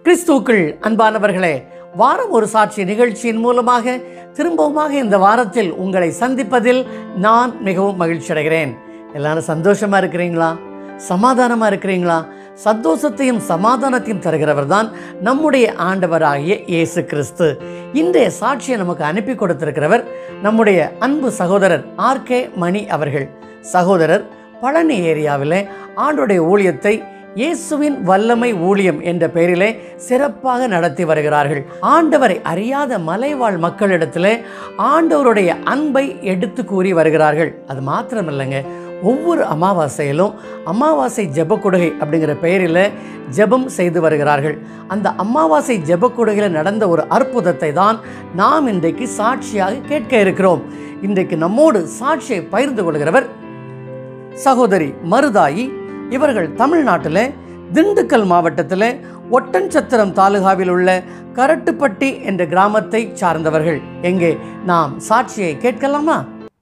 கிறிஸ்துவுக்குள் அன்பானவர்களே வாரம் ஒரு சாட்சி நிகழ்ச்சியின் மூலமாக திரும்பவுமாக இந்த வாரத்தில் உங்களை சந்திப்பதில் நான் மிகவும் மகிழ்ச்சி அடைகிறேன் எல்லாரும் சந்தோஷமா இருக்கிறீங்களா சமாதானமா இருக்கிறீங்களா சந்தோஷத்தையும் சமாதானத்தையும் தருகிறவர் தான் நம்முடைய ஆண்டவராகிய இயேசு கிறிஸ்து இன்றைய சாட்சியை நமக்கு அனுப்பி கொடுத்திருக்கிறவர் நம்முடைய அன்பு சகோதரர் ஆர்கே மணி அவர்கள் சகோதரர் பழனி ஏரியாவிலே ஆண்டுடைய ஊழியத்தை இயேசுவின் வல்லமை ஊழியம் என்ற பெயரிலே சிறப்பாக நடத்தி வருகிறார்கள் ஆண்டவரை அறியாத மலைவாழ் மக்களிடத்திலே ஆண்டவருடைய அன்பை எடுத்து கூறி வருகிறார்கள் அது மாத்திரமில்லைங்க ஒவ்வொரு அமாவாசையிலும் அமாவாசை ஜெப கொடுகை அப்படிங்கிற பெயரில் ஜெபம் செய்து வருகிறார்கள் அந்த அமாவாசை ஜெப கொடுகையில் நடந்த ஒரு அற்புதத்தை தான் நாம் இன்றைக்கு சாட்சியாக கேட்க இருக்கிறோம் இன்றைக்கு நம்மோடு சாட்சியை பகிர்ந்து கொள்கிறவர் சகோதரி மருதாயி இவர்கள் தமிழ்நாட்டில் திண்டுக்கல் மாவட்டத்தில் ஒட்டன்சத்திரம் தாலுகாவில் உள்ள கரட்டுப்பட்டி என்ற கிராமத்தை சார்ந்தவர்கள் எங்கே நாம் சாட்சியை கேட்கலாமா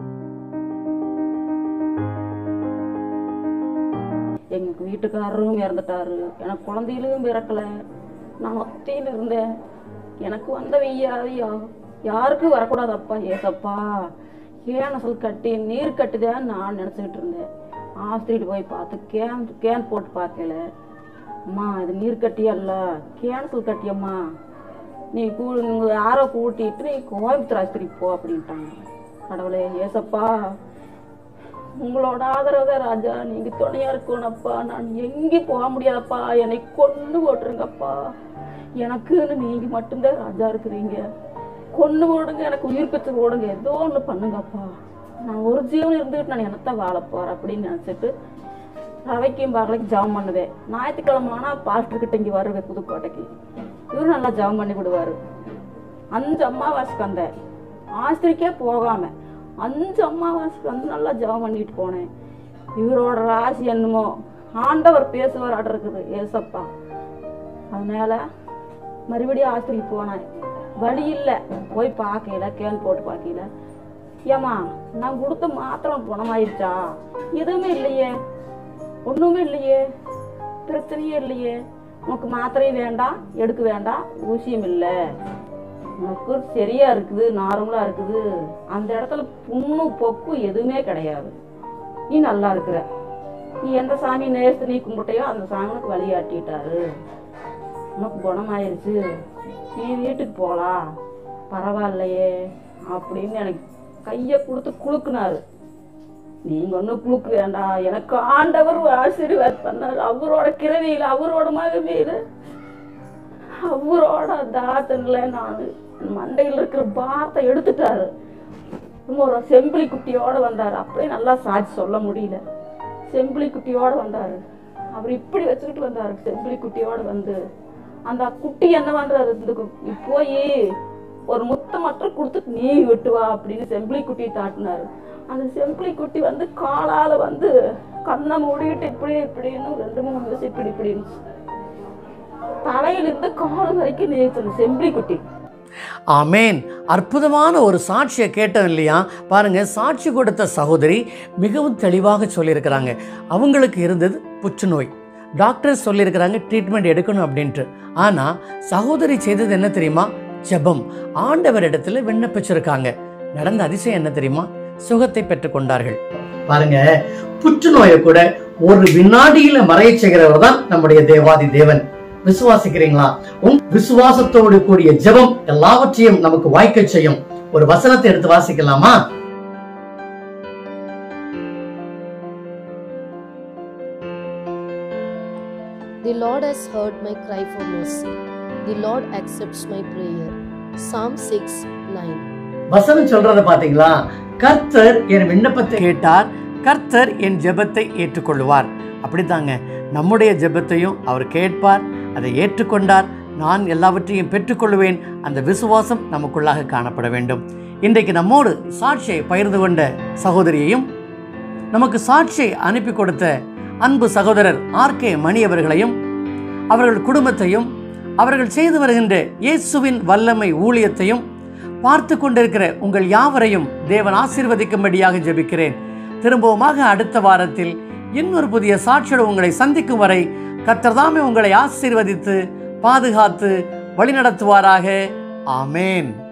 எங்க வீட்டுக்காரரும் இறந்துட்டாரு எனக்கு குழந்தைகளும் பிறக்கல நான் ஒத்தையில் இருந்தேன் எனக்கு வந்த வெய்யாதையா யாருக்கும் வரக்கூடாது அப்பா ஏசப்பா கேனசல் கட்டி நீர் கட்டுதேன்னு நான் நினச்சிக்கிட்டு இருந்தேன் ஆஸ்திரிட்டு போய் பார்த்து கேன் கேன் போட்டு பார்க்கல அம்மா இது நீர் கட்டியல்ல கேன்சல் கட்டியம்மா நீ கூ நீங்கள் யாரோ கூட்டிட்டு நீ கோயம்புத்தூர் ஆஸ்திரிக்கு போ அப்படின்ட்டாங்க கடவுளே ஏசப்பா உங்களோட ஆதரவு தான் ராஜா நீங்க துணையா இருக்கணும்ப்பா நான் எங்கேயும் போக முடியாதப்பா என்னை கொண்டு போட்டுருங்கப்பா எனக்குன்னு நீங்க மட்டும்தான் ராஜா இருக்கிறீங்க கொண்டு போடுங்க எனக்கு உயிர் பெற்று போடுங்க ஏதோ ஒன்று பண்ணுங்கப்பா நான் ஒரு ஜீவன் இருந்துகிட்டு நான் என்னத்தான் வாழ போறேன் அப்படின்னு நினச்சிட்டு ரவைக்கும் பகலைக்கு ஜாம் பண்ணுவேன் ஞாயிற்றுக்கிழமை ஆனால் பாஸ்டர்கிட்ட இங்கே வருவேன் புதுக்கோட்டைக்கு இவரு நல்லா ஜாம் பண்ணி விடுவார் அஞ்சு அம்மாவாசைக்கு வந்தேன் ஆஸ்திரிக்கே போகாம அஞ்சு அம்மாவாசைக்கு வந்து நல்லா ஜெபம் பண்ணிட்டு போனேன் இவரோட ராசி என்னமோ ஆண்டவர் பேசுவார் இருக்குது ஏசப்பா அதனால மறுபடியும் ஆஸ்திரிக்கு போனேன் வழி இல்லை போய் பார்க்கல கேன் போட்டு பார்க்கல ஏம்மா நான் கொடுத்த மாத்திரம் குணமாயிருச்சா எதுவுமே இல்லையே ஒன்றுமே இல்லையே பிரச்சனையே இல்லையே உனக்கு மாத்திரையும் வேண்டாம் எடுக்க வேண்டாம் ஊசியும் இல்லை உனக்கு சரியா இருக்குது நார்மலா இருக்குது அந்த இடத்துல புண்ணு பொக்கு எதுவுமே கிடையாது நீ நல்லா இருக்கிற நீ எந்த சாமி நேர்த்து நீ கும்பிட்டையோ அந்த சாமிக்கு வழியாட்டிட்டாரு உனக்கு குணமாயிருச்சு நீ வீட்டுக்கு போகலாம் பரவாயில்லையே அப்படின்னு எனக்கு கையை கொடுத்து குலுக்குனாரு நீங்க ஒன்றும் குளுக்க வேண்டாம் எனக்கு ஆண்டவர் ஆசீர்வாத் பண்ணார் அவரோட கிரவியில் அவரோட மகமையில் அவரோட தாத்தன்ல நான் மண்டையில் இருக்கிற பாரத்தை எடுத்துட்டாரு ரொம்ப ஒரு செம்பிளி குட்டியோட வந்தார் அப்படியே நல்லா சாட்சி சொல்ல முடியல செம்பிளி குட்டியோட வந்தாரு அவர் இப்படி வச்சுக்கிட்டு வந்தாரு செம்பிளி குட்டியோட வந்து அந்த குட்டி என்ன பண்றாரு இந்த கு- நீ போய் ஒரு முத்தம் மட்டும் கொடுத்துட்டு நீ விட்டு வா அப்படின்னு செம்பிளி குட்டியை தாட்டினாரு அந்த செம்பிளி குட்டி வந்து காலால வந்து கண்ணை மூடிட்டு இப்படி இப்படின்னு ரெண்டு மூணு நிமிஷம் இப்படி இப்படி இருந்துச்சு தலையிலிருந்து கால் வரைக்கும் நீச்சல் செம்பிளி குட்டி ஆமேன் அற்புதமான ஒரு சாட்சியை கேட்டோம் இல்லையா பாருங்க சாட்சி கொடுத்த சகோதரி மிகவும் தெளிவாக சொல்லியிருக்கிறாங்க அவங்களுக்கு இருந்தது புற்றுநோய் டாக்டர் சொல்லியிருக்கிறாங்க ட்ரீட்மெண்ட் எடுக்கணும் அப்படின்ட்டு ஆனால் சகோதரி செய்தது என்ன தெரியுமா ஜெபம் ஆண்டவரிடத்துல விண்ணப்பிச்சிருக்காங்க நடந்த அதிசயம் என்ன தெரியுமா சுகத்தை பெற்றுக்கொண்டார்கள் பாருங்க புற்றுநோயை கூட ஒரு வினாடியில மறைய செய்கிறவர் தான் நம்முடைய தேவாதி தேவன் விசுவாசிக்கிறீங்களா உன் விசுவாசத்தோடு கூடிய ஜெபம் எல்லாவற்றையும் நமக்கு வாய்க்க செய்யும் ஒரு வசனத்தை எடுத்து வாசிக்கலாமா The Lord has heard my cry for mercy. The Lord accepts my prayer. Psalm 6 9. வசனம் சொல்றத பாத்தீங்களா கர்த்தர் என் விண்ணப்பத்தை கேட்டார் கர்த்தர் என் ஜெபத்தை ஏற்றுக்கொள்வார் அப்படித்தாங்க நம்முடைய ஜெபத்தையும் அவர் கேட்பார் அதை ஏற்றுக்கொண்டார் நான் எல்லாவற்றையும் பெற்றுக்கொள்வேன் அந்த விசுவாசம் நமக்குள்ளாக காணப்பட வேண்டும் இன்றைக்கு நம்மோடு சாட்சியை பகிர்ந்து கொண்ட சகோதரியையும் நமக்கு சாட்சியை அனுப்பி கொடுத்த அன்பு சகோதரர் ஆர்கே மணி அவர்களையும் அவர்கள் குடும்பத்தையும் அவர்கள் செய்து வருகின்ற இயேசுவின் வல்லமை ஊழியத்தையும் பார்த்து கொண்டிருக்கிற உங்கள் யாவரையும் தேவன் ஆசீர்வதிக்கும்படியாக ஜெபிக்கிறேன் திரும்பவுமாக அடுத்த வாரத்தில் இன்னொரு புதிய சாட்சியோடு உங்களை சந்திக்கும் வரை கர்த்தர்தாமே உங்களை ஆசீர்வதித்து பாதுகாத்து வழிநடத்துவாராக ஆமேன்